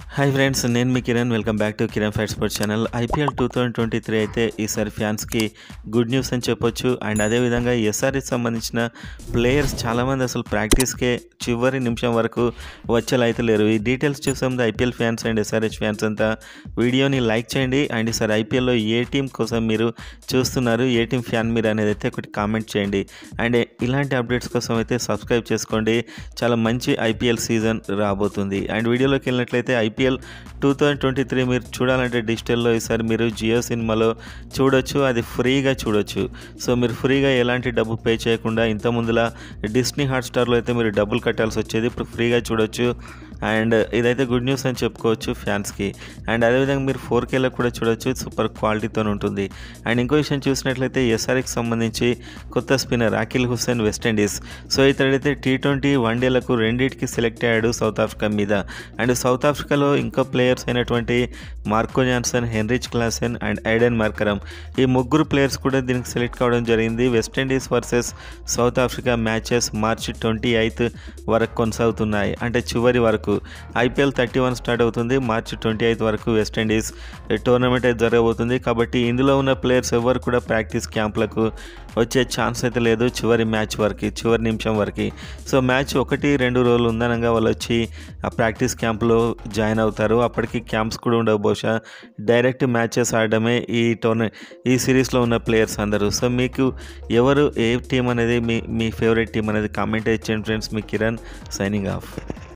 hi friends నేను మీ Kiran welcome back to Kiran fight sports channel IPL two thousand twenty three అయితే ఈసారి ఫ్యాన్స్కి గుడ్ న్యూస్ అని చెప్పొచ్చు అండ్ అదేవిధంగా ఎస్ఆర్కి సంబంధించిన ప్లేయర్స్ చాలామంది అసలు ప్రాక్టీస్కే చివరి నిమిషం వరకు వచ్చేలా అయితే లేరు ఈ డీటెయిల్స్ చూసాము IPL fans and SRH fans అంతా వీడియోని లైక్ చేయండి అండ్ ఈసారి ఐపీఎల్లో ఏ టీం కోసం మీరు చూస్తున్నారు ఏ టీం ఫ్యాన్ మీరు అనేది అయితే ఒకటి కామెంట్ చేయండి అండ్ ఇలాంటి అప్డేట్స్ కోసం అయితే సబ్స్క్రైబ్ చేసుకోండి చాలా మంచి ఐపీఎల్ సీజన్ రాబోతుంది అండ్ వీడియోలోకి వెళ్ళినట్లయితే IPL two thousand twenty three మీరు చూడాలంటే డిజిటల్లో ఈసారి మీరు జియో సినిమాలో చూడొచ్చు అది ఫ్రీగా చూడొచ్చు సో మీరు ఫ్రీగా ఎలాంటి డబ్బు పే చేయకుండా ఇంత ముందులా డిస్నీ హాట్స్టార్లో అయితే మీరు డబ్బులు కట్టాల్సి వచ్చేది ఇప్పుడు ఫ్రీగా చూడొచ్చు అండ్ ఇదైతే గుడ్ న్యూస్ అని చెప్పుకోవచ్చు ఫ్యాన్స్కి అండ్ అదేవిధంగా మీరు ఫోర్ కేలో కూడా చూడొచ్చు సూపర్ క్వాలిటీతో ఉంటుంది అండ్ ఇంకో విషయం చూసినట్లయితే ఎస్ఆర్కి సంబంధించి కొత్త spinner Akeal Hosein West Indies so ఇతడైతే టీ ట్వంటీ వన్డేలకు రెండింటికి సెలెక్ట్ అయ్యాడు సౌత్ ఆఫ్రికా మీద అండ్ సౌత్ ఆఫ్రికాలో ఇంకా ప్లేయర్స్ అయినటువంటి Marco Jansen Heinrich Klaasen and Aiden Markram ఈ ముగ్గురు ప్లేయర్స్ కూడా దీనికి సెలెక్ట్ కావడం జరిగింది West Indies versus South Africa matches March twenty eighth వరకు కొనసాగుతున్నాయి అంటే చివరి వరకు ఐపీఎల్ థర్టీ వన్ స్టార్ట్ అవుతుంది మార్చి ట్వంటీ ఎయిత్ వరకు వెస్టిండీస్ టోర్నమెంట్ అయితే జరగబోతుంది కాబట్టి ఇందులో ఉన్న ప్లేయర్స్ ఎవరు కూడా ప్రాక్టీస్ క్యాంప్లకు వచ్చే ఛాన్స్ అయితే లేదు చివరి మ్యాచ్ వరకు చివరి నిమిషం వరకు సో మ్యాచ్ ఒకటి రెండు రోజులు ఉందనగా వాళ్ళు వచ్చి ఆ ప్రాక్టీస్ క్యాంప్లో జాయిన్ అవుతారు అప్పటికి క్యాంప్స్ కూడా ఉండవు బహుశా డైరెక్ట్ మ్యాచెస్ ఆడడమే ఈ టోర్న ఈ సిరీస్లో ఉన్న ప్లేయర్స్ అందరూ సో మీకు ఎవరు ఏ టీం అనేది మీ మీ ఫేవరెట్ టీం అనేది కామెంట్ ఇచ్చేయండి ఫ్రెండ్స్ మీ కిరణ్ సైనింగ్ ఆఫ్